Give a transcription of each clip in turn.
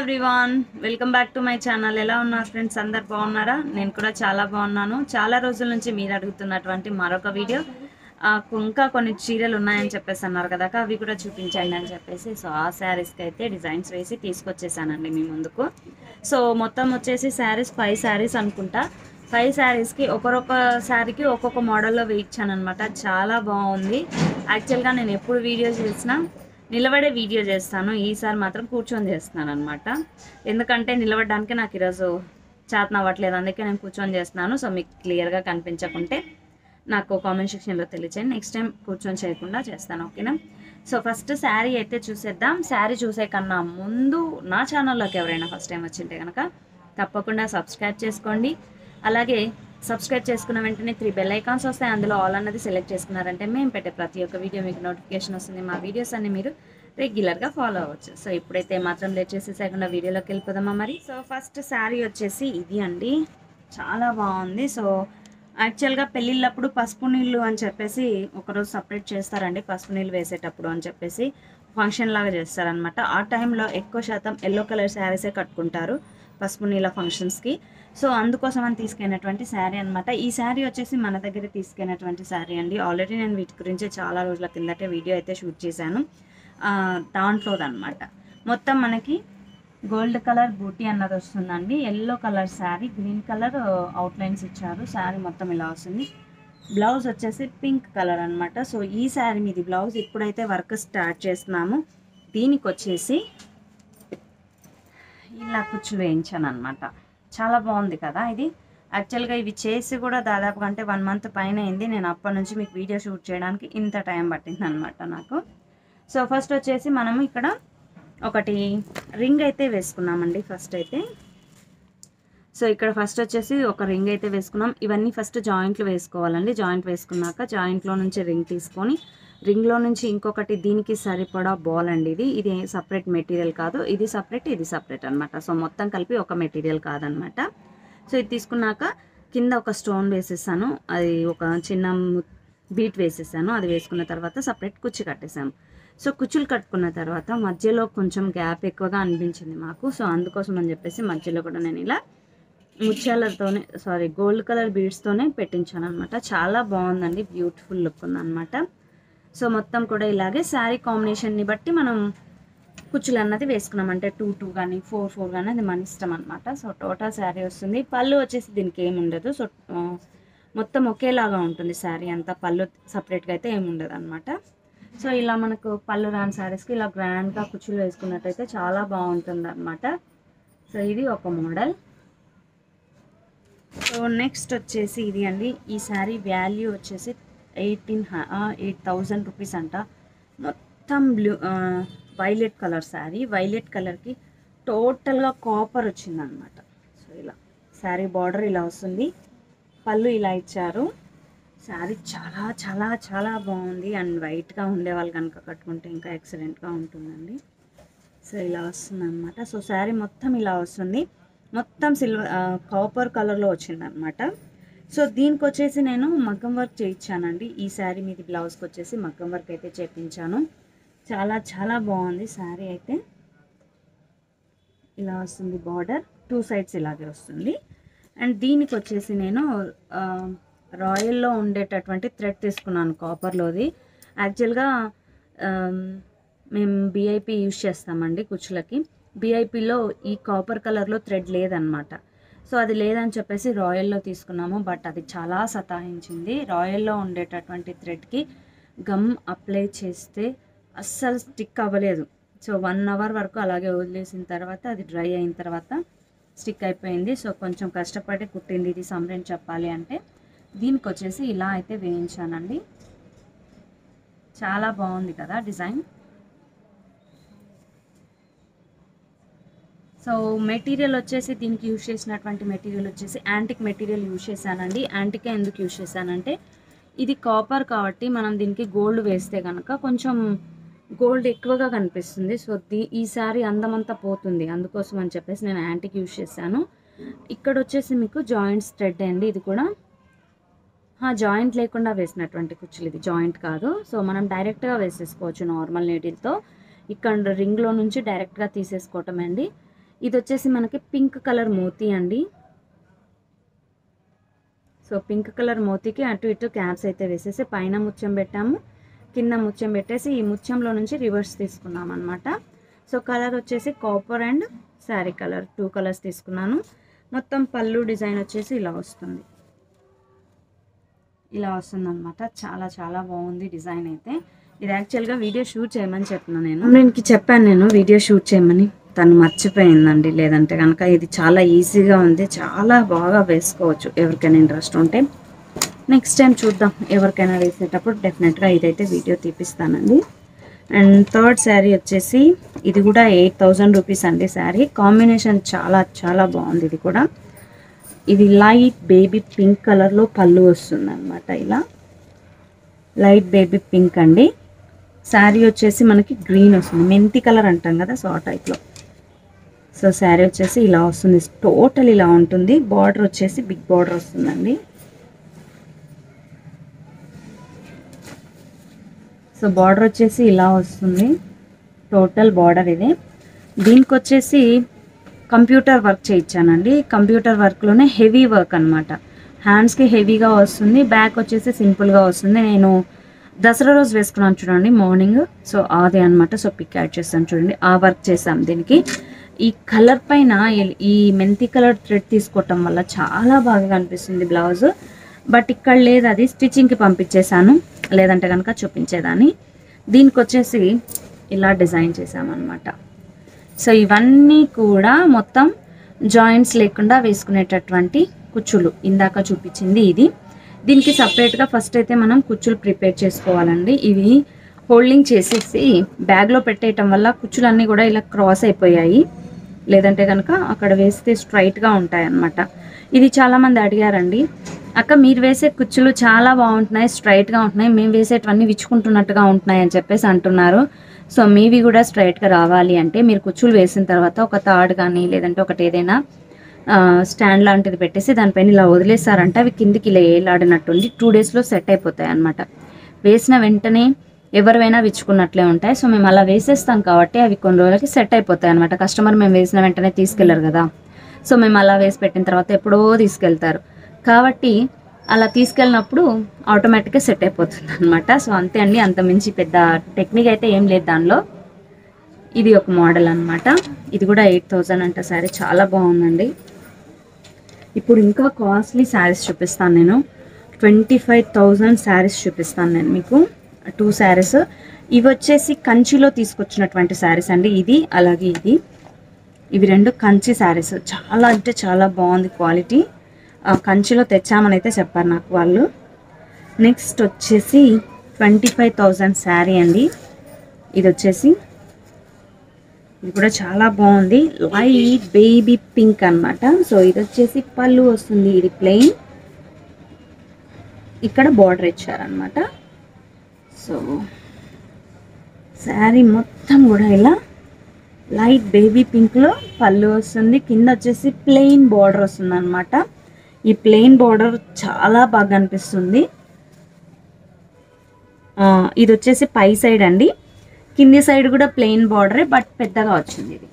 everyone welcome back to my channel ఎలా ఉన్నారు friends అందరు బాగున్నారా నేను కూడా చాలా బాగున్నాను చాలా రోజుల నుంచి మీరు అడుగుతున్నటువంటి మరొక వీడియో ఆ, ఇంకా కొన్ని చీరలు ఉన్నాయని చెప్పేసి అన్నారు కదా అక్క, అవి కూడా చూపించండి అని చెప్పేసి సో ఆ శారీస్కి అయితే డిజైన్స్ వేసి తీసుకొచ్చేసానండి మీ ముందుకు సో మొత్తం వచ్చేసి శారీస్ ఫైవ్ శారీస్ అనుకుంటా ఫైవ్ శారీస్కి ఒకరొక శారీకి ఒక్కొక్క మోడల్లో వేయించాను అనమాట చాలా బాగుంది యాక్చువల్గా నేను ఎప్పుడు వీడియో చేసినా నిలబడే వీడియో చేస్తాను ఈసారి మాత్రం కూర్చొని చేస్తున్నాను అనమాట ఎందుకంటే నిలబడడానికి నాకు ఈరోజు చేతన అవ్వట్లేదు అందుకే నేను కూర్చొని చేస్తున్నాను సో మీకు క్లియర్గా కనిపించకుంటే నాకు కామెంట్ సెక్షన్లో తెలియచేయండి నెక్స్ట్ టైం కూర్చొని చేయకుండా చేస్తాను ఓకేనా సో ఫస్ట్ శారీ అయితే చూసేద్దాం శారీ చూసే కన్నా ముందు నా ఛానల్లోకి ఎవరైనా ఫస్ట్ టైం వచ్చింటే కనుక తప్పకుండా సబ్స్క్రైబ్ చేసుకోండి అలాగే సబ్స్క్రైబ్ చేసుకున్న వెంటనే త్రీ బెల్ ఐకాన్స్ వస్తాయి అందులో ఆల్ అన్నది సెలెక్ట్ చేసుకున్నారంటే మేము పెట్టే ప్రతి ఒక్క వీడియో మీకు నోటిఫికేషన్ వస్తుంది మా వీడియోస్ అన్ని మీరు రెగ్యులర్గా ఫాలో అవ్వచ్చు సో ఇప్పుడైతే మాత్రం లేట్ చేసేసాకుండా వీడియోలోకి వెళ్ళిపోదామా మరి సో ఫస్ట్ శారీ వచ్చేసి ఇది అండి చాలా బాగుంది సో యాక్చువల్గా పెళ్ళిళ్ళప్పుడు పసుపు నీళ్ళు అని చెప్పేసి ఒకరోజు సపరేట్ చేస్తారండి పసుపు నీళ్ళు వేసేటప్పుడు అని చెప్పేసి ఫంక్షన్ లాగా చేస్తారనమాట ఆ టైంలో ఎక్కువ శాతం ఎల్లో కలర్ శారీసే కట్టుకుంటారు పసుపు నీళ్ళ ఫంక్షన్స్కి సో అందుకోసం అని తీసుకెళ్ళినటువంటి శారీ అనమాట ఈ శారీ వచ్చేసి మన దగ్గర తీసుకెళ్ళినటువంటి శారీ అండి ఆల్రెడీ నేను వీటి గురించి చాలా రోజుల కిందటే వీడియో అయితే షూట్ చేశాను ఆ, దాంట్లోదన్నమాట మొత్తం మనకి గోల్డ్ కలర్ బూటీ అన్నది వస్తుందండి yellow colour sari green colour outlines ఇచ్చారు శారీ మొత్తం ఇలా వస్తుంది బ్లౌజ్ వచ్చేసి పింక్ కలర్ అన్నమాట సో ఈ శారీ మీది బ్లౌజ్ ఇప్పుడైతే వర్క్ స్టార్ట్ చేస్తున్నాము దీనికి వచ్చేసి ఇలా కుచ్చు వేయించాను అనమాట చాలా బాగుంది కదా ఇది యాక్చువల్గా ఇవి చేసి కూడా దాదాపు అంటే వన్ మంత్ పైన అయింది నేను అప్పటి నుంచి మీకు వీడియో షూట్ చేయడానికి ఇంత టైం పట్టింది అనమాట నాకు సో ఫస్ట్ వచ్చేసి మనము ఇక్కడ ఒకటి రింగ్ అయితే వేసుకున్నామండి ఫస్ట్ అయితే సో ఇక్కడ ఫస్ట్ వచ్చేసి ఒక రింగ్ అయితే వేసుకున్నాం ఇవన్నీ ఫస్ట్ జాయింట్లు వేసుకోవాలండి జాయింట్ వేసుకున్నాక జాయింట్లో నుంచి రింగ్ తీసుకొని రింగ్లో నుంచి ఇంకొకటి దీనికి సరిపడా బాల్ అండి ఇది ఇది సపరేట్ మెటీరియల్ కాదు ఇది సపరేట్ ఇది సపరేట్ అనమాట సో మొత్తం కలిపి ఒక మెటీరియల్ కాదనమాట సో ఇది తీసుకున్నాక కింద ఒక స్టోన్ వేసేసాను అది ఒక చిన్న బీట్ వేసేసాను అది వేసుకున్న తర్వాత సపరేట్ కుచ్చి కట్టేసాను సో కుచ్చులు కట్టుకున్న తర్వాత మధ్యలో కొంచెం గ్యాప్ ఎక్కువగా అనిపించింది మాకు సో అందుకోసం అని చెప్పేసి మధ్యలో కూడా నేను ఇలా ముత్యాలతోనే సారీ గోల్డ్ కలర్ బీడ్స్తోనే పెట్టించాను అనమాట చాలా బాగుందండి బ్యూటిఫుల్ లుక్ ఉందన్నమాట సో మొత్తం కూడా ఇలాగే శారీ కాంబినేషన్ని బట్టి మనం కుచ్చులు అన్నది వేసుకున్నాం అంటే టూ టూ కానీ ఫోర్ ఫోర్ కానీ అది మన ఇష్టం అనమాట సో టోటల్ శారీ వస్తుంది పళ్ళు వచ్చేసి దీనికి ఏమి ఉండదు సో ఆ, మొత్తం ఒకేలాగా ఉంటుంది శారీ అంతా పళ్ళు సపరేట్గా అయితే ఏమి ఉండదు అనమాట సో ఇలా మనకు పళ్ళు రాని శారీస్కి ఇలా గ్రాండ్గా కుచ్చులు వేసుకున్నట్టయితే చాలా బాగుంటుంది అనమాట సో ఇది ఒక మోడల్ సో నెక్స్ట్ వచ్చేసి ఇది అండి ఈ శారీ వాల్యూ వచ్చేసి ఎయిటీన్ ఎయిట్ థౌజండ్ రూపీస్ అంట మొత్తం blue violet colour sari violet కలర్కి టోటల్గా కాపర్ వచ్చిందనమాట సో ఇలా శారీ బార్డర్ ఇలా వస్తుంది పళ్ళు ఇలా ఇచ్చారు శారీ చాలా చాలా చాలా బాగుంది అండ్ వైట్గా ఉండే వాళ్ళు కనుక కట్టుకుంటే ఇంకా ఎక్సలెంట్గా ఉంటుందండి సో ఇలా వస్తుంది అనమాట సో శారీ మొత్తం ఇలా వస్తుంది మొత్తం సిల్వర్ కాపర్ కలర్లో వచ్చింది అనమాట సో దీనికి వచ్చేసి నేను మగ్గం వర్క్ చేయించానండి ఈ శారీ మీది బ్లౌజ్కి వచ్చేసి మగ్గం వర్క్ అయితే చేయించాను చాలా చాలా బాగుంది శారీ అయితే ఇలా వస్తుంది బార్డర్ టూ సైడ్స్ ఇలాగే వస్తుంది అండ్ దీనికి వచ్చేసి నేను ఆ, రాయల్లో ఉండేటటువంటి థ్రెడ్ తీసుకున్నాను కాపర్లోది యాక్చువల్గా ఆమ్, మేము బిఐపి యూజ్ చేస్తామండి కుచ్చులకి బిఐపిలో ఈ కాపర్ కలర్లో థ్రెడ్ లేదనమాట సో అది లేదని చెప్పేసి రాయల్లో తీసుకున్నాము బట్ అది చాలా సతాయించింది రాయల్లో ఉండేటటువంటి థ్రెడ్కి గమ్ అప్లై చేస్తే అస్సలు స్టిక్ అవ్వలేదు సో వన్ అవర్ వరకు అలాగే వదిలేసిన తర్వాత అది డ్రై అయిన తర్వాత స్టిక్ అయిపోయింది సో కొంచెం కష్టపడి కుట్టింది ఇది సమరేం చెప్పాలి అంటే దీనికి వచ్చేసి ఇలా అయితే వేయించానండి చాలా బాగుంది కదా డిజైన్ సో మెటీరియల్ వచ్చేసి దీనికి యూజ్ చేసినటువంటి మెటీరియల్ వచ్చేసి యాంటిక్ మెటీరియల్ యూజ్ చేశానండి యాంటికే ఎందుకు యూజ్ చేశానంటే ఇది కాపర్ కాబట్టి మనం దీనికి గోల్డ్ వేస్తే కనుక కొంచెం గోల్డ్ ఎక్కువగా కనిపిస్తుంది సో దీ ఈ సారీ అందమంతా పోతుంది అందుకోసం అని చెప్పేసి నేను యాంటిక్ యూజ్ చేశాను ఇక్కడ వచ్చేసి మీకు జాయింట్స్ థ్రెడ్ అండి ఇది కూడా జాయింట్ లేకుండా వేసినటువంటి కుచ్చులు ఇది జాయింట్ కాదు సో మనం డైరెక్ట్గా వేసేసుకోవచ్చు నార్మల్ నీటితో ఇక్కడ రింగ్లో నుంచి డైరెక్ట్గా తీసేసుకోవటం అండి ఇది వచ్చేసి మనకి పింక్ కలర్ మోతీ అండి సో పింక్ కలర్ మోతీకి అటు ఇటు క్యాప్స్ అయితే వేసేసి పైన ముత్యం పెట్టాము కింద ముత్యం పెట్టేసి ఈ ముత్యంలో నుంచి రివర్స్ తీసుకున్నాం అనమాట సో కలర్ వచ్చేసి copper and sari colour two colours తీసుకున్నాను మొత్తం పళ్ళు డిజైన్ వచ్చేసి ఇలా వస్తుంది ఇలా వస్తుంది అనమాట చాలా చాలా బాగుంది డిజైన్ అయితే ఇది యాక్చువల్గా వీడియో షూట్ చేయమని చెప్పిన నేను నేను చెప్పాను నేను వీడియో షూట్ చేయమని తను మర్చిపోయిందండి లేదంటే కనుక ఇది చాలా ఈజీగా ఉంది చాలా బాగా వేసుకోవచ్చు ఎవరికైనా ఇంట్రెస్ట్ ఉంటే నెక్స్ట్ టైం చూద్దాం ఎవరికైనా వేసేటప్పుడు డెఫినెట్గా ఇదైతే వీడియో తీపిస్తానండి అండ్ థర్డ్ శారీ వచ్చేసి ఇది కూడా ఎయిట్ థౌజండ్ రూపీస్ అండి శారీ కాంబినేషన్ చాలా చాలా బాగుంది ఇది కూడా ఇది లైట్ బేబీ పింక్ కలర్లో పళ్ళు వస్తుంది అనమాట ఇలా లైట్ బేబీ పింక్ అండి శారీ వచ్చేసి మనకి గ్రీన్ వస్తుంది మెంతి కలర్ అంటాం కదా సో ఆ టైప్లో సో శారీ వచ్చేసి ఇలా వస్తుంది టోటల్ ఇలా ఉంటుంది బార్డర్ వచ్చేసి బిగ్ బార్డర్ వస్తుందండి సో బార్డర్ వచ్చేసి ఇలా వస్తుంది టోటల్ బార్డర్ ఇది దీనికి వచ్చేసి కంప్యూటర్ వర్క్ చేయించానండి కంప్యూటర్ వర్క్లోనే హెవీ వర్క్ అనమాట హ్యాండ్స్కి హెవీగా వస్తుంది బ్యాక్ వచ్చేసి సింపుల్గా వస్తుంది నేను దసరా రోజు వేసుకున్నాను చూడండి మార్నింగ్ సో అదే అనమాట సో పిక్ యాడ్ చేస్తాను చూడండి ఆ వర్క్ చేసాం దీనికి ఈ కలర్ పైన ఈ- ఈ మెంతి కలర్ థ్రెడ్ తీసుకోవటం వల్ల చాలా బాగా కనిపిస్తుంది బ్లౌజ్ బట్ ఇక్కడ లేదు అది స్టిచ్చింగ్కి పంపించేశాను లేదంటే కనుక చూపించేదాన్ని దీనికి వచ్చేసి ఇలా డిజైన్ చేసామన్నమాట సో ఇవన్నీ కూడా మొత్తం జాయింట్స్ లేకుండా వేసుకునేటటువంటి కుచ్చులు ఇందాక చూపించింది ఇది దీనికి సపరేట్గా ఫస్ట్ అయితే మనం కుచ్చులు ప్రిపేర్ చేసుకోవాలండి ఇవి హోల్డింగ్ చేసేసి బ్యాగ్లో పెట్టేయటం వల్ల కుచ్చులన్నీ కూడా ఇలా క్రాస్ అయిపోయాయి లేదంటే కనుక అక్కడ వేస్తే స్ట్రైట్గా ఉంటాయి అన్నమాట ఇది చాలామంది అడిగారండి అక్క మీరు వేసే కుచ్చులు చాలా బాగుంటున్నాయి స్ట్రైట్గా ఉంటున్నాయి మేము వేసేటివన్నీ విచ్చుకుంటున్నట్టుగా ఉంటున్నాయి అని చెప్పేసి అంటున్నారు సో మీవి కూడా స్ట్రైట్గా రావాలి అంటే మీరు కుచ్చులు వేసిన తర్వాత ఒక తాడు కానీ లేదంటే ఒకటి ఏదైనా స్టాండ్ లాంటిది పెట్టేసి దానిపైన ఇలా వదిలేసారంటే అవి కిందికి ఇలా ఏలాడినట్టుండి టూ డేస్లో సెట్ అయిపోతాయి అన్నమాట వేసిన వెంటనే ఎవరివైనా విచ్చుకున్నట్లే ఉంటాయి సో మేము అలా వేసేస్తాం కాబట్టి అవి కొన్ని రోజులకి సెట్ అయిపోతాయి అనమాట కస్టమర్ మేము వేసిన వెంటనే తీసుకెళ్లరు కదా సో మేము అలా వేసి పెట్టిన తర్వాత ఎప్పుడో తీసుకెళ్తారు కాబట్టి అలా తీసుకెళ్ళినప్పుడు ఆటోమేటిక్గా సెట్ అయిపోతుంది అనమాట సో అంతే అండి అంత మించి పెద్ద టెక్నిక్ అయితే ఏం లేదు దానిలో ఇది ఒక మోడల్ అన్నమాట ఇది కూడా ఎయిట్ థౌజండ్ అంట శారీ చాలా బాగుందండి ఇప్పుడు ఇంకా కాస్ట్లీ శారీస్ చూపిస్తాను నేను ట్వంటీ ఫైవ్ థౌజండ్ శారీస్ చూపిస్తాను నేను మీకు టూ శారీస్ ఇవి వచ్చేసి కంచిలో తీసుకొచ్చినటువంటి శారీస్ అండి ఇది అలాగే ఇది ఇవి రెండు కంచి శారీస్ చాలా అంటే చాలా బాగుంది క్వాలిటీ ఆ, కంచిలో తెచ్చామని అయితే చెప్పారు నాకు వాళ్ళు నెక్స్ట్ వచ్చేసి ట్వంటీ ఫైవ్ థౌజండ్ శారీ అండి ఇది వచ్చేసి ఇది కూడా చాలా బాగుంది లైట్ బేబీ పింక్ అన్నమాట సో ఇది వచ్చేసి పళ్ళు వస్తుంది ఇది ప్లెయిన్ ఇక్కడ బార్డర్ ఇచ్చారనమాట సో శారీ మొత్తం కూడా ఇలా లైట్ బేబీ పింక్లో పళ్ళు వస్తుంది కింద వచ్చేసి ప్లెయిన్ బార్డర్ వస్తుంది అనమాట ఈ ప్లెయిన్ బార్డర్ చాలా బాగా అనిపిస్తుంది ఆ, ఇది వచ్చేసి పై సైడ్ అండి కింది సైడ్ కూడా ప్లెయిన్ బార్డరే బట్ పెద్దగా వచ్చింది ఇది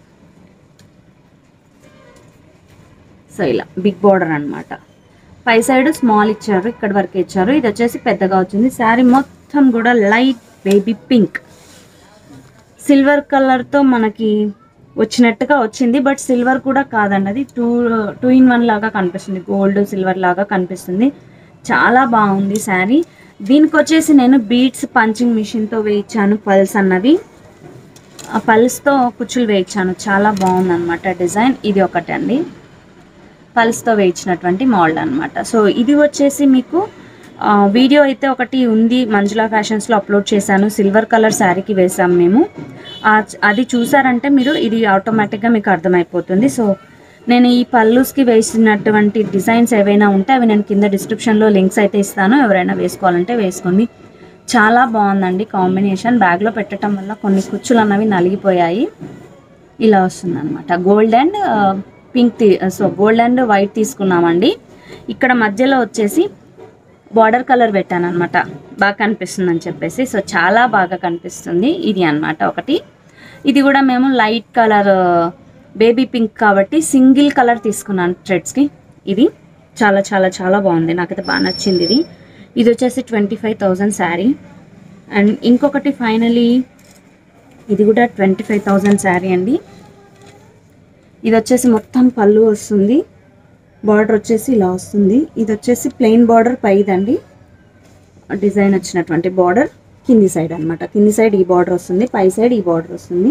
సో ఇలా బిగ్ బార్డర్ అన్నమాట పై సైడ్ స్మాల్ ఇచ్చారు ఇక్కడ వరకు ఇచ్చారు ఇది వచ్చేసి పెద్దగా వచ్చింది శారీ మొత్తం కూడా లైట్ బేబీ పింక్ సిల్వర్ కలర్తో మనకి వచ్చినట్టుగా వచ్చింది బట్ సిల్వర్ కూడా కాదండి అది టూ టూ ఇన్ వన్ లాగా కనిపిస్తుంది గోల్డ్ సిల్వర్ లాగా కనిపిస్తుంది చాలా బాగుంది శారీ దీనికి వచ్చేసి నేను బీట్స్ పంచింగ్ మిషన్తో వేయించాను పల్స్ అన్నవి ఆ పల్స్తో కుచ్చులు వేయించాను చాలా బాగుంది అనమాట డిజైన్ ఇది ఒకటి అండి పల్స్తో వేయించినటువంటి మోడల్ అనమాట సో ఇది వచ్చేసి మీకు ఆ, వీడియో అయితే ఒకటి ఉంది మంజులా ఫ్యాషన్స్లో అప్లోడ్ చేశాను సిల్వర్ కలర్ శారీకి వేసాం మేము ఆ- అది చూసారంటే మీరు ఇది ఆటోమేటిక్గా మీకు అర్థమైపోతుంది సో నేను ఈ పల్లూస్కి వేసినటువంటి డిజైన్స్ ఏవైనా ఉంటే అవి నేను కింద డిస్క్రిప్షన్లో లింక్స్ అయితే ఇస్తాను ఎవరైనా వేసుకోవాలంటే వేసుకోండి చాలా బాగుందండి కాంబినేషన్ బ్యాగ్లో పెట్టడం వల్ల కొన్ని కుచ్చులు అన్నవి నలిగిపోయాయి ఇలా వస్తుంది అనమాట గోల్డ్ అండ్ పింక్ తీ సో గోల్డ్ అండ్ వైట్ తీసుకున్నామండి ఇక్కడ మధ్యలో వచ్చేసి బార్డర్ కలర్ పెట్టాను అనమాట బాగా కనిపిస్తుంది అని చెప్పేసి సో చాలా బాగా కనిపిస్తుంది ఇది అన్నమాట ఒకటి ఇది కూడా మేము లైట్ కలర్ బేబీ పింక్ కాబట్టి సింగిల్ కలర్ తీసుకున్నాను థ్రెడ్స్కి ఇది చాలా చాలా చాలా బాగుంది నాకైతే బాగా నచ్చింది ఇది ఇది వచ్చేసి twenty five thousand sari and ఇంకొకటి ఫైనలీ ఇది కూడా ట్వంటీ ఫైవ్ థౌజండ్ శారీ అండి ఇది వచ్చేసి మొత్తం పళ్ళు వస్తుంది బార్డర్ వచ్చేసి ఇలా వస్తుంది ఇది వచ్చేసి ప్లెయిన్ బార్డర్ పైదండి డిజైన్ వచ్చినటువంటి బార్డర్ కింది సైడ్ అన్నమాట కింది సైడ్ ఈ బార్డర్ వస్తుంది పై సైడ్ ఈ బార్డర్ వస్తుంది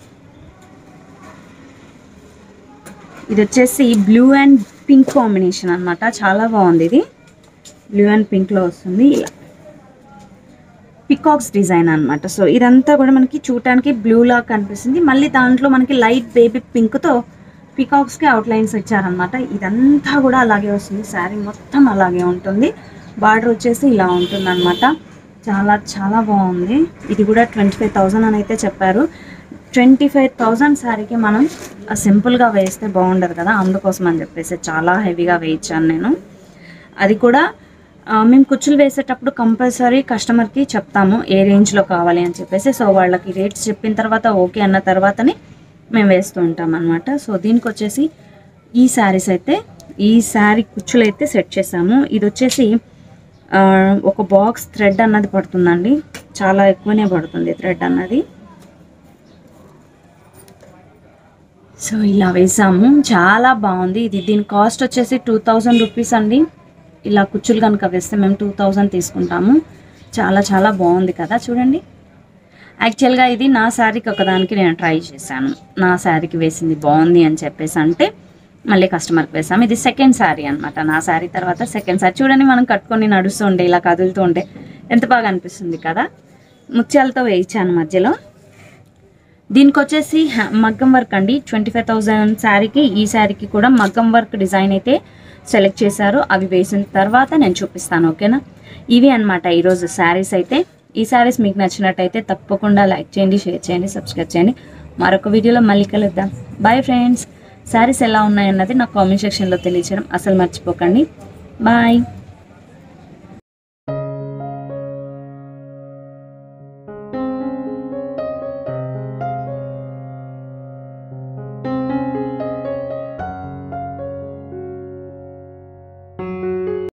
ఇది వచ్చేసి బ్లూ అండ్ పింక్ కాంబినేషన్ అన్నమాట చాలా బాగుంది ఇది బ్లూ అండ్ పింక్లో వస్తుంది ఇలా పికాక్స్ డిజైన్ అన్నమాట సో ఇదంతా కూడా మనకి చూడటానికి బ్లూ లా కనిపిస్తుంది మళ్ళీ దాంట్లో మనకి లైట్ బేబీ పింక్తో పికాక్స్కి అవుట్లైన్స్ ఇచ్చారనమాట ఇదంతా కూడా అలాగే వస్తుంది శారీ మొత్తం అలాగే ఉంటుంది బార్డర్ వచ్చేసి ఇలా ఉంటుంది అనమాట చాలా చాలా బాగుంది ఇది కూడా ట్వంటీ ఫైవ్ థౌజండ్ అని అయితే చెప్పారు ట్వంటీ ఫైవ్ థౌజండ్ శారీకి మనం సింపుల్గా వేస్తే బాగుండదు కదా అందుకోసం అని చెప్పేసి చాలా హెవీగా వేయించాను నేను అది కూడా ఆ, మేము కుచ్చులు వేసేటప్పుడు కంపల్సరీ కస్టమర్కి చెప్తాము ఏ రేంజ్లో కావాలి అని చెప్పేసి సో వాళ్ళకి రేట్స్ చెప్పిన తర్వాత ఓకే అన్న తర్వాతనే మేము వేస్తూ ఉంటాం అనమాట సో దీనికి వచ్చేసి ఈ శారీస్ అయితే ఈ శారీ కుచ్చులు అయితే సెట్ చేసాము ఇది వచ్చేసి ఆ, ఒక బాక్స్ థ్రెడ్ అన్నది పడుతుందండి చాలా ఎక్కువనే పడుతుంది థ్రెడ్ అన్నది సో ఇలా వేసాము చాలా బాగుంది ఇది దీని కాస్ట్ వచ్చేసి టూ థౌజండ్ రూపీస్ అండి ఇలా కుచ్చులు కనుక వేస్తే మేము టూ థౌజండ్ తీసుకుంటాము చాలా చాలా బాగుంది కదా చూడండి యాక్చువల్గా ఇది నా శారీకి ఒకదానికి నేను ట్రై చేశాను నా శారీకి వేసింది బాగుంది అని చెప్పేసి అంటే మళ్ళీ కస్టమర్కి వేసాము ఇది సెకండ్ శారీ అనమాట నా శారీ తర్వాత సెకండ్ శారీ చూడండి మనం కట్టుకొని నడుస్తూ ఉంటే ఇలా కదులుతూ ఉంటే ఎంత బాగా అనిపిస్తుంది కదా ముత్యాలతో వేయించాను మధ్యలో దీనికి వచ్చేసి హ్యా- మగ్గం వర్క్ అండి ట్వంటీ ఫైవ్ థౌజండ్ శారీకి ఈ శారీకి కూడా మగ్గం వర్క్ డిజైన్ అయితే సెలెక్ట్ చేశారు అవి వేసిన తర్వాత నేను చూపిస్తాను ఓకేనా ఇవి అనమాట ఈరోజు శారీస్ అయితే ఈ శారీస్ మీకు నచ్చినట్టయితే తప్పకుండా లైక్ చేయండి షేర్ చేయండి సబ్స్క్రైబ్ చేయండి మరొక వీడియోలో మళ్ళీ కలుద్దాం బాయ్ ఫ్రెండ్స్ శారీస్ ఎలా ఉన్నాయన్నది నాకు కామెంట్ సెక్షన్లో తెలియచేయడం అసలు మర్చిపోకండి బాయ్